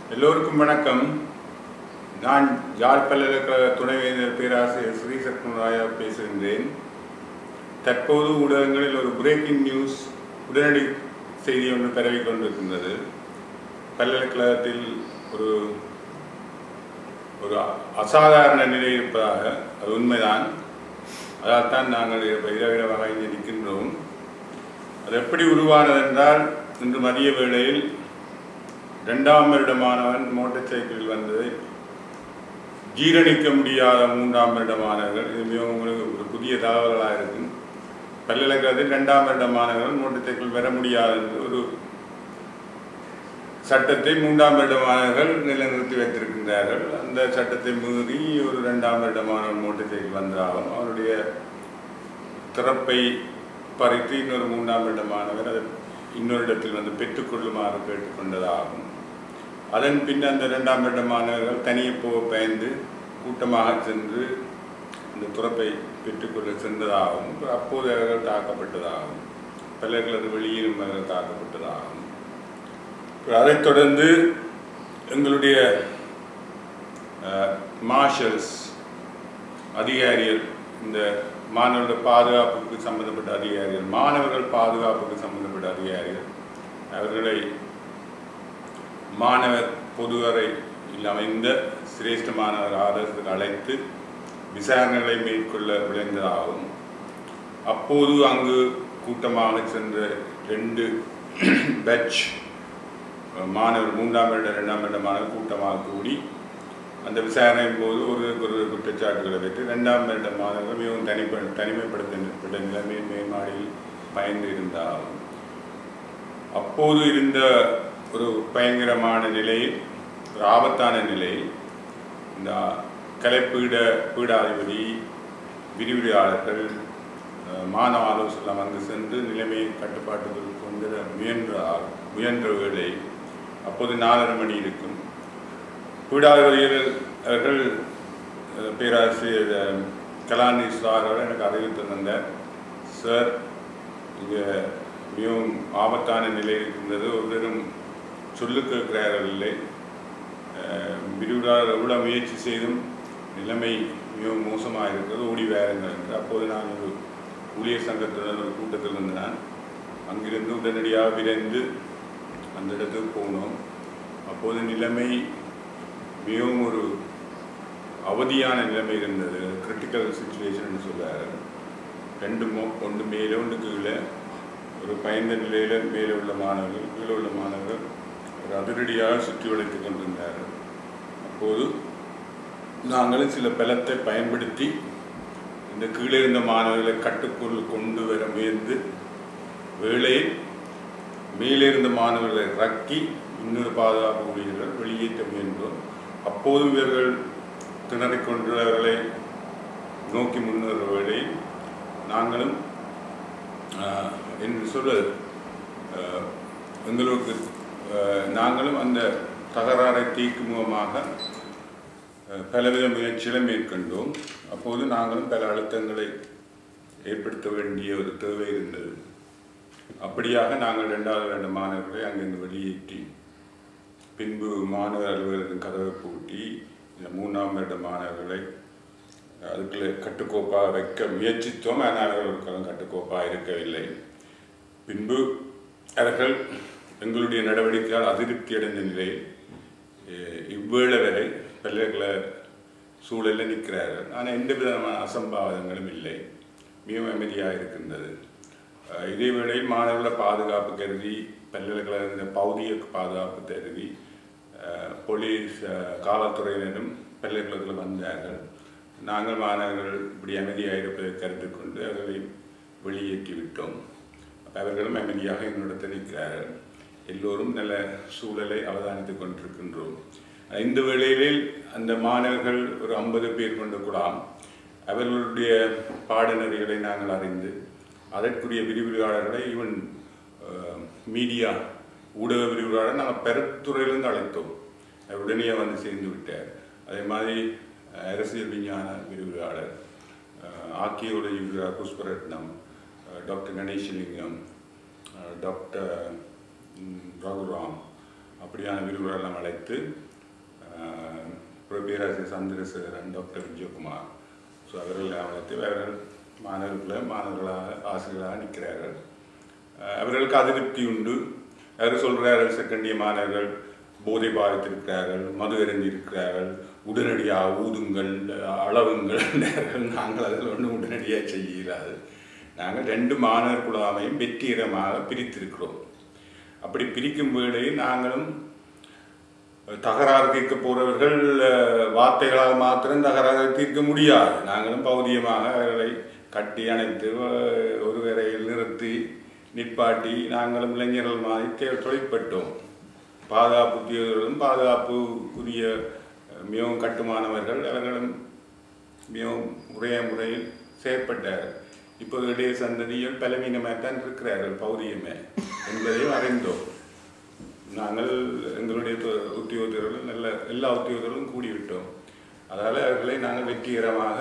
எல்லோருக்கும் வணக்கம் நான் யாழ் பல்கலைக்கழக துணைவேந்தர் பேராசிரியர் ஸ்ரீ சத்மராயா பேசுகின்றேன் தற்போது ஊடகங்களில் ஒரு பிரேக்கிங் நியூஸ் உடனடி செய்தி ஒன்று பரவிக் கொண்டிருக்கின்றது பல்கலைக்கழகத்தில் ஒரு ஒரு அசாதாரண நிலை இருப்பதாக அது உண்மைதான் அதால் தான் நாங்கள் இரவிரவாக இங்கே நிற்கின்றோம் அது எப்படி உருவானது என்றால் இன்று மதிய வேளையில் இரண்டாம் வருட மாணவன் மோட்டார் சைக்கிளில் வந்ததை ஜீரணிக்க முடியாத மூன்றாம் வருட மாணவர்கள் இது மிகவும் உங்களுக்கு ஒரு புதிய தகவல்களாக இருக்கும் பல்கலைக்கழகத்தில் இரண்டாம் வருட மாணவர்கள் மோட்டார் சைக்கிள் வர முடியாது என்று ஒரு சட்டத்தை மூன்றாம் வருட மாணவர்கள் நிலைநிறுத்தி வைத்திருக்கின்றார்கள் அந்த சட்டத்தை மீறி ஒரு இரண்டாம் வருட மாணவன் மோட்டார் சைக்கிள் வந்தாலும் அவருடைய திறப்பை பறித்து இன்னொரு மூன்றாம் வருட மாணவர் அதை இன்னொரு இடத்தில் வந்து பெற்றுக்கொள்ளுமாறு கேட்டுக்கொண்டதாகும் அதன் பின் அந்த இரண்டாம் வருட மாணவர்கள் தனியே போக பயந்து கூட்டமாக சென்று அந்த துறப்பை பெற்றுக்கொள்ள சென்றதாகவும் அப்போது அவர்கள் தாக்கப்பட்டதாகும் பலர்களது வெளியிலும் அவர்கள் தாக்கப்பட்டதாகும் அதைத் தொடர்ந்து எங்களுடைய மார்ஷல்ஸ் அதிகாரிகள் இந்த மாணவர்கள் பாதுகாப்புக்கு சம்பந்தப்பட்ட அதிகாரிகள் மாணவர்கள் பாதுகாப்புக்கு சம்பந்தப்பட்ட அதிகாரிகள் அவர்களை மாணவர் பொதுவரை அமைந்த சிரேஷ்ட மாணவர் ஆதரத்துக்கு அழைத்து விசாரணைகளை மேற்கொள்ள விளைந்ததாகும் அப்போது அங்கு கூட்டமாக சென்ற ரெண்டு பேட்ச் மாணவர் மூன்றாம் வருட இரண்டாம் வருட மாணவர் கூட்டமாக கூடி அந்த விசாரணையின் போது ஒரு ஒரு குற்றச்சாட்டுகளை வைத்து இரண்டாம் வருட மாணவர்கள் மிகவும் தனிப்ப தனிமைப்படுத்தப்பட்ட நிலைமையில் மேம்பாடியில் பயந்து இருந்தாலும் அப்போது இருந்த ஒரு பயங்கரமான நிலையில் ஒரு ஆபத்தான நிலையில் இந்த கலைப்பீட பீடாதிபதி விரிவுரையாளர்கள் மாணவ ஆலோசனை அங்கு சென்று நிலைமையை கட்டுப்பாட்டுக்குள் கொண்டு முயன்றார் முயன்ற வேளை அப்போது நாலரை மணி இருக்கும் பீடாதிபதிகள் அவர்கள் பேராசிரியர் கலாநிதி சார் அவர்கள் எனக்கு அறிவித்து தந்தார் சார் இங்கே மிகவும் ஆபத்தான நிலை இருக்கின்றது ஒருவரும் சொல்லு கேட்கிறார்கள் இல்லை விரிவுரையாளர் எவ்வளோ முயற்சி செய்தும் நிலைமை மிகவும் மோசமாக இருக்கிறது ஓடி வேறுங்கள் என்று அப்போது நான் ஒரு ஊழியர் சங்கத்துடன் ஒரு கூட்டத்தில் இருந்து நான் அங்கிருந்து உடனடியாக விரைந்து அந்த இடத்துக்கு போனோம் அப்போது நிலைமை மிகவும் ஒரு அவதியான நிலைமை இருந்தது கிரிட்டிக்கல் சுச்சுவேஷன் சொல்லுவார் ரெண்டு மோ ஒன்று மேலே ஒன்று கீழே ஒரு பயந்த நிலையில் மேலே உள்ள மாணவர்கள் கீழே உள்ள மாணவர்கள் ஒரு அதிரடியாக சுற்றி வளைத்து கொண்டிருந்தார்கள் அப்போது நாங்களும் சில பலத்தை பயன்படுத்தி இந்த கீழே இருந்த மாணவர்களை கட்டுக்குள் கொண்டு வர முயன்று வேளையில் மேலே இருந்த மாணவர்களை ரக்கி இன்னொரு பாதுகாப்பு ஊழியர்கள் வெளியேற்ற முயன்றோம் அப்போது இவர்கள் திணறிக்கொண்டு அவர்களை நோக்கி முன்னேற வேளையில் நாங்களும் என்று சொல்ல எங்களுக்கு நாங்களும் அந்த தகராறை தீர்க்கும் முகமாக பலவித முயற்சிகளை மேற்கொண்டோம் அப்போது நாங்களும் பல அழுத்தங்களை ஏற்படுத்த வேண்டிய ஒரு தேவை இருந்தது அப்படியாக நாங்கள் ரெண்டாவது ரெண்டு மாணவர்களை அங்கிருந்து வெளியேற்றி பின்பு மாணவர் அலுவலகத்தின் கதவை பூட்டி இந்த மூன்றாம் வருட மாணவர்களை அதுக்குள்ள கட்டுக்கோப்பாக வைக்க முயற்சித்தோம் ஆனால் அவர்களுக்கு கட்டுக்கோப்பாக இருக்கவில்லை பின்பு அவர்கள் எங்களுடைய நடவடிக்கையால் அதிருப்தி அடைந்த நிலையில் இவ்வேளை வரை பல்கலைக்கழக சூழலில் நிற்கிறார்கள் ஆனால் எந்த விதமான அசம்பாவிதங்களும் இல்லை மிகவும் அமைதியாக இருக்கின்றது இதே வேளையில் மாணவர்களை பாதுகாப்பு கருதி பல்கலைக்கழக பௌதிக பாதுகாப்பு கருதி போலீஸ் காவல்துறையினரும் பல்கலைக்கழகத்தில் வந்தார்கள் நாங்கள் மாணவர்கள் இப்படி அமைதியாக இருப்பதை கருத்து கொண்டு அவர்களை வெளியேற்றி விட்டோம் அவர்களும் அமைதியாக என்னிடத்தில் நிற்கிறார்கள் எல்லோரும் நல்ல சூழலை அவதானித்துக் கொண்டிருக்கின்றோம் இந்த வேளையில் அந்த மாணவர்கள் ஒரு ஐம்பது பேர் கொண்டு கூடாம் அவர்களுடைய பாடநெறிகளை நாங்கள் அறிந்து அதற்குரிய விரிவுரையாளர்களை ஈவன் மீடியா ஊடக விரிவுரையாளர் நாங்கள் பெருத்துறையிலிருந்து அழைத்தோம் உடனே வந்து சேர்ந்து விட்டார் அதே மாதிரி அரசியல் விஞ்ஞான விரிவுரையாளர் ஆக்கியோடைய விரிவுரையாளர் புஷ்பரத்னம் டாக்டர் கணேசலிங்கம் டாக்டர் ரகுராம் அப்படியான விரிவுரையெல்லாம் அழைத்து ஆஹ், அப்புறம் பேராசிரியர் சந்திரசேகரன் டாக்டர் விஜயகுமார் ஸோ அவர்கள் அழைத்து அவர்கள் மாணவர்களை மாணவர்களாக ஆசிரியர்களாக நிற்கிறார்கள் ஆஹ், அவர்களுக்கு அதிருப்தி உண்டு அவர் சொல்கிறார்கள் செகண்டிய மாணவர்கள் போதை பாதித்திருக்கிறார்கள் மது இருக்கிறார்கள் உடனடியாக ஊதுங்கள் அளவுங்கள் நாங்கள் அதில் ஒன்றும் உடனடியாக செய்கிறாது நாங்கள் ரெண்டு மாணவர் குழாமையும் வெற்றிகரமாக பிரித்திருக்கிறோம் அப்படி பிரிக்கும் வேளையில் நாங்களும் தகராறு தீர்க்க போறவர்கள் அஹ், வார்த்தைகளால் மாத்திரம் தகராறு தீர்க்க முடியாது நாங்களும் பௌதியமாக அவர்களை கட்டி அணைத்து அஹ், ஒரு வரையில் நிறுத்தி நிற்பாட்டி நாங்களும் இளைஞர்கள் மாதிரி தே- தொழிற்பட்டோம் பாதுகாப்பு உத்தியோகர்களும் பாதுகாப்புக்குரிய அஹ், மிகவும் கட்டுமானவர்கள் அவர்களும் மிகவும் உரிய முறையில் செயற்பட்டார்கள் இப்போது இளைய சந்ததியில் பலவீனமாகத்தான் இருக்கிறார்கள் பௌதியமே என்பதையும் அறிந்தோம் நாங்கள் எங்களுடைய து- உத்தியோகத்தர்கள் நல்ல எல்லா உத்தியோகர்களும் கூடிவிட்டோம் அதால் அவர்களை நாங்கள் வெற்றிகரமாக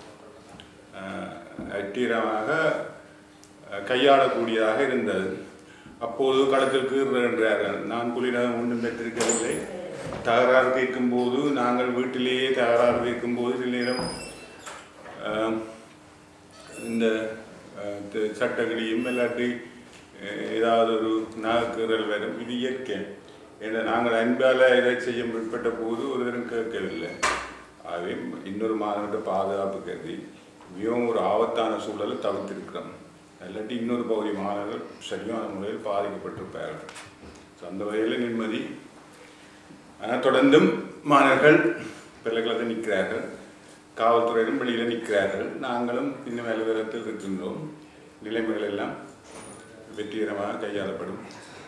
அஹ், வெற்றிகரமாக அஹ், கையாளக்கூடியதாக இருந்தது அப்போது களத்தில் கீறுகின்றார்கள் நான் புலிடம் ஒன்றும் பெற்றிருக்கவில்லை தகராறு கேட்கும் போது நாங்கள் வீட்டிலேயே தகராறு கேட்கும் போது சில நேரம் அஹ், இந்த அஹ், த- சட்டங்களையும் இல்லாட்டி அஹ், ஏதாவது ஒரு நாகக்கீறல் வரும் இது இயற்கை ஏன்னா நாங்கள் அன்பால் இதை செய்ய முற்பட்ட போது ஒருவரும் கேட்கவில்லை ஆகவே இன்னொரு மாணவர்கிட்ட பாதுகாப்பு கருதி மிகவும் ஒரு ஆபத்தான சூழலை தவிர்த்திருக்கிறோம் இல்லாட்டி இன்னொரு பகுதி மாணவர்கள் சரியான முறையில் பாதிக்கப்பட்டிருப்பார்கள் ஸோ அந்த வகையில் நிம்மதி ஆனால் தொடர்ந்தும் மாணவர்கள் பிள்ளைகளத்தில் நிற்கிறார்கள் காவல்துறையிலும் வெளியில் நிற்கிறார்கள் நாங்களும் இன்னும் அலுவலகத்தில் இருக்கின்றோம் நிலைமைகள் எல்லாம் வெற்றிகரமாக கையாளப்படும்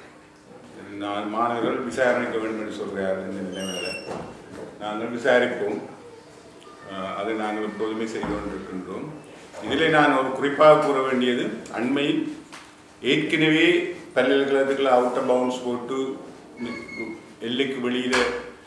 நான் மாணவர்கள் விசாரணைக்க வேண்டும் என்று சொல்கிறார்கள் இந்த நிலைமைகளை நாங்கள் விசாரிப்போம் அஹ், அதை நாங்கள் எப்போதுமே செய்து கொண்டிருக்கின்றோம் இதில் நான் ஒரு குறிப்பாக கூற வேண்டியது அண்மையில் ஏற்கனவே பல்கலைக்கழகத்துக்குள்ள அவுட்டர் பவுன்ஸ் போட்டு எல்லைக்கு வெளியில்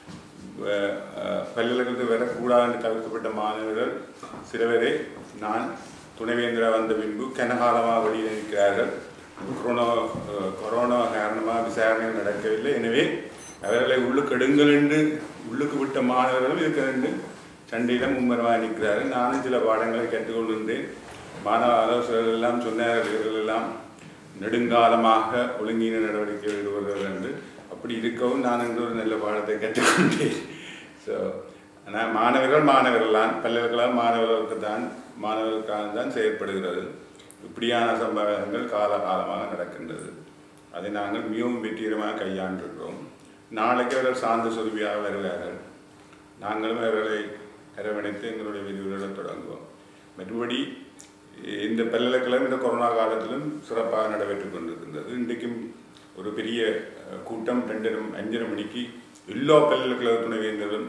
பல்கலைக்கழகத்துக்கு வரக்கூடாதுன்னு தவிர்க்கப்பட்ட மாணவர்கள் சிலவரை நான் துணைவேந்திரா வந்த பின்பு கனகாலமாக வெளியில் இருக்கிறார்கள் கொரோனா அஹ், கொரோனா காரணமாக விசாரணைகள் நடக்கவில்லை எனவே அவர்களை உள்ளுக்கு எடுங்கள் என்று உள்ளுக்கு விட்ட மாணவர்களும் இருக்க வேண்டும் சண்டையில மும்மரமாக நிற்கிறார்கள் நானும் சில பாடங்களை கற்றுக்கொண்டிருந்தேன் மாணவ ஆலோசகர்கள் எல்லாம் சொன்னார்கள் இவர்கள் எல்லாம் நெடுங்காலமாக ஒழுங்கீன நடவடிக்கை ஈடுபடுவது என்று அப்படி இருக்கவும் நான் இன்று ஒரு நல்ல பாடத்தை கற்றுக்கொண்டேன் ஸோ ஆனால் மாணவர்கள் மாணவர்கள் தான் பல்கலைக்கழகம் மாணவர்களுக்கு தான் மாணவர்களுக்காக தான் செயற்படுகிறது இப்படியான சம்பவங்கள் காலகாலமாக நடக்கின்றது அதை நாங்கள் மிகவும் வெற்றிகரமாக கையாண்டிருக்கிறோம் நாளைக்கு அவர்கள் சார்ந்த சொருவியாக வருவார்கள் நாங்களும் அவர்களை அரவணைத்து எங்களுடைய விரிவுரைகளை தொடங்குவோம் மற்றபடி இந்த பல்கலைக்கழகம் இந்த கொரோனா காலத்திலும் சிறப்பாக நடைபெற்றுக் கொண்டிருக்கின்றது இன்றைக்கும் ஒரு பெரிய அஹ், கூட்டம் ரெண்டரை அஞ்சரை மணிக்கு எல்லா பல்கலைக்கழக துணைவேந்தர்களும்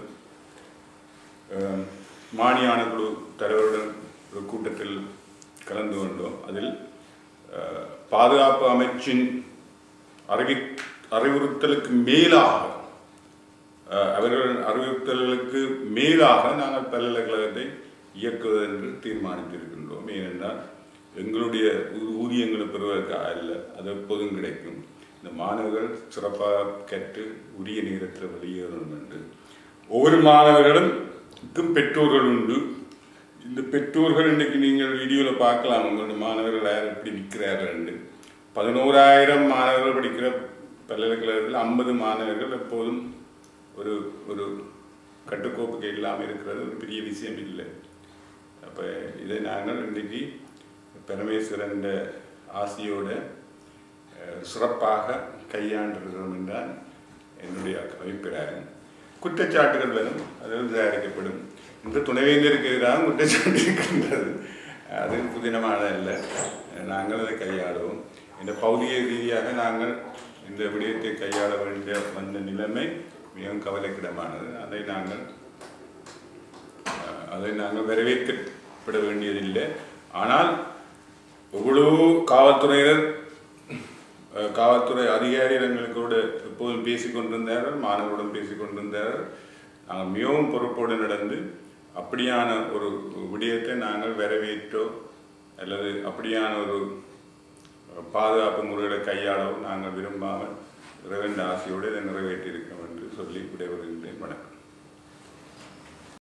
அஹ், மானியான குழு தலைவருடன் ஒரு கூட்டத்தில் கலந்து கொண்டோம் அதில் அஹ், பாதுகாப்பு அமைச்சின் அறிவி அறிவுறுத்தலுக்கு மேலாக அஹ், அவர்கள் அறிவுறுத்தல்களுக்கு மேலாக நாங்கள் பல்கலைக்கழகத்தை இயக்குவது என்று தீர்மானித்திருக்கின்றோம் ஏனென்றால் எங்களுடைய ஊ- ஊதியங்களை பெறுவதற்காக அல்ல அது எப்போதும் கிடைக்கும் இந்த மாணவர்கள் சிறப்பாக கற்று உரிய நேரத்தில் வெளியேறணும் என்று ஒவ்வொரு மாணவர்களுக்கும் பெற்றோர்கள் உண்டு இந்த பெற்றோர்கள் இன்னைக்கு நீங்கள் வீடியோவில் பார்க்கலாம் உங்களுடைய மாணவர்கள் யார் எப்படி நிற்கிறார்கள் என்று பதினோராயிரம் மாணவர்கள் படிக்கிற பல்கலைக்கழகத்தில் ஐம்பது மாணவர்கள் எப்போதும் ஒரு ஒரு கட்டுக்கோப்புக்கு இல்லாமல் இருக்கிறது ஒரு பெரிய விஷயம் இல்லை அப்போ இதை நாங்கள் இன்றைக்கு பரமேஸ்வரன் ஆசையோட அஹ், சிறப்பாக கையாண்டிருக்கிறோம் என்றால் என்னுடைய அபிப்பிராயம் குற்றச்சாட்டுகள் வரும் அது விசாரிக்கப்படும் இந்த துணைவேந்தருக்கு எதிராக குற்றச்சாட்டு இருக்கின்றது அது புதினமானது அல்ல நாங்கள் அதை கையாளுவோம் இந்த பௌதிக ரீதியாக நாங்கள் இந்த விடயத்தை கையாள வேண்டிய வந்த நிலைமை மிகவும் கவலைக்கிடமானது அதை நாங்கள் அஹ், அதை நாங்கள் வரவேற்கப்பட வேண்டியதில்லை ஆனால் எவ்வளவோ காவல்துறையினர் அஹ், காவல்துறை அதிகாரிகள் எங்களுக்கூட எப்போதும் பேசிக் கொண்டிருந்தார்கள் மாணவருடன் பேசிக் கொண்டிருந்தார்கள் நாங்கள் மிகவும் பொறுப்போடு நடந்து அப்படியான ஒரு விடயத்தை நாங்கள் வரவேற்றோ அல்லது அப்படியான ஒரு பாதுகாப்பு முறைகளை கையாளவும் நாங்கள் விரும்பாமல் இறைவன் ஆசையோடு இதை நிறைவேற்றியிருக்கோம் என்று சொல்லி விடைபெறுகின்றேன் வணக்கம்